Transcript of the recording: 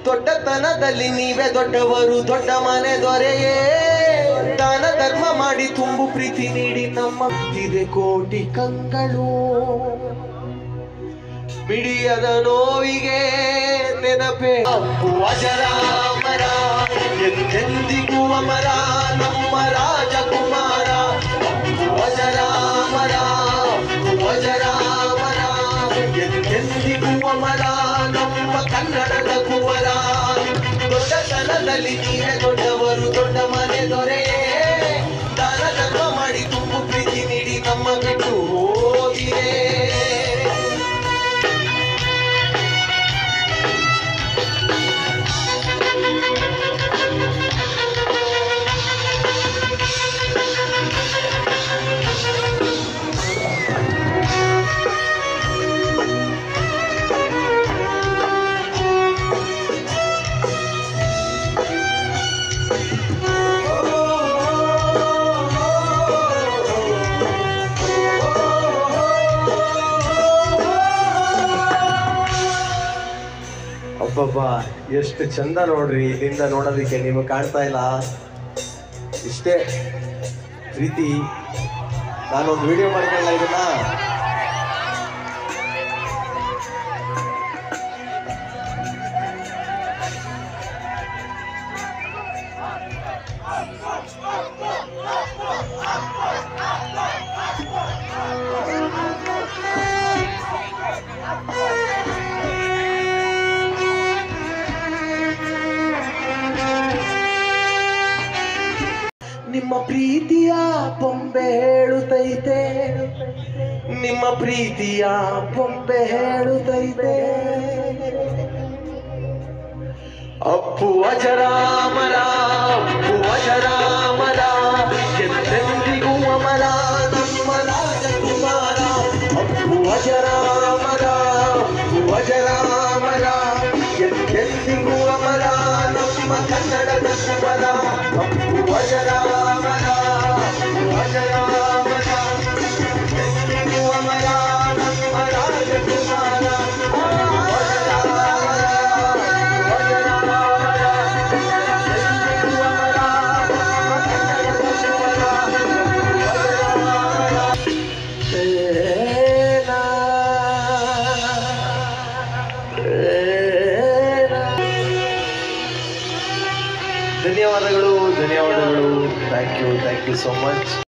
ದೊಡ್ಡತನದಲ್ಲಿ ನೀವೇ ದೊಡ್ಡವರು ದೊಡ್ಡ ಮನೆ ದೊರೆಯೇ ದಾನ ಧರ್ಮ ಮಾಡಿ ತುಂಬು ಪ್ರೀತಿ ನೀಡಿ ನಮ್ಮ ಬಿದ್ದಿದೆ ಕೋಟಿ ಕಂಗಳು ಮಿಡಿಯದ ನೋವಿಗೆ ನೆನಪೆ ಅಪ್ಪು ಅಜರಾಮರ ಎಂದೆಂದಿಗೂ ಅಮರ ನಮ್ಮ ರಾಜಕುಮಾರ ಅಪ್ಪು ಅಜರಾಮರ ಅಪ್ಪು ಅಜರಾಮರ ಎಂದೆಂದಿಗೂ ಅಮರ ನಮ್ಮ ಕನ್ನಡದ ಕುವರ ದೊಡ್ಡತನದಲ್ಲಿ ನೀವೇ ದೊಡ್ಡವರು ದೊಡ್ಡ ಮನೆ ದೊರೆಯೇ ದಾನ ಧರ್ಮ ಮಾಡಿ ತುಂಬು ಪ್ರೀತಿ ನೀಡಿ ನಮ್ಮ ಬಿಟ್ಟು ಹೋಗಿರೇ ಅಬ್ಬಬ್ಬ ಎಷ್ಟು ಚಂದ ನೋಡ್ರಿ ಇಲ್ಲಿಂದ ನೋಡೋದಕ್ಕೆ ನಿಮಗೆ ಕಾಣ್ತಾ ಇಲ್ಲ ಇಷ್ಟೇ ಪ್ರೀತಿ ನಾನೊಂದು ವಿಡಿಯೋ ಮಾಡ್ಕೊಳ್ಳ ಇದನ್ನ ನಿಮ್ಮ ಪ್ರೀತಿಯ ಬೊಂಬೆ ಹೇಳುತ್ತೈತೆ ನಿಮ್ಮ ಪ್ರೀತಿಯ ಬೊಂಬೆ ಹೇಳುತ್ತೈತೆ ಅಪ್ಪು ಅಜರಾಮರ ಅಪ್ಪು ಅಜರಾಮರ ಎಂದೆಂದಿಗೂ ಅಮರ ನಮ್ಮ ರಾಜಕುಮಾರ ಅಪ್ಪು ಅಜರಾಮರ ಅಪ್ಪು ಅಜರಾಮರ ಎಂದೆಂದಿಗೂ ಅಮರ ನಮ್ಮ ಕನ್ನಡದ ಕುಮರ ಅಪ್ಪು ಅಜರಾಮರ ಅಪ್ಪು ಅಜರಾಮರ ಎಂದೆಂದಿಗೂ ಅಮರ ನಮ್ಮ ರಾಜಕುಮಾರ ಅಪ್ಪು ಅಜರಾಮರ ಧನ್ಯವಾದಗಳು ಧನ್ಯವಾದಗಳು thank you thank you so much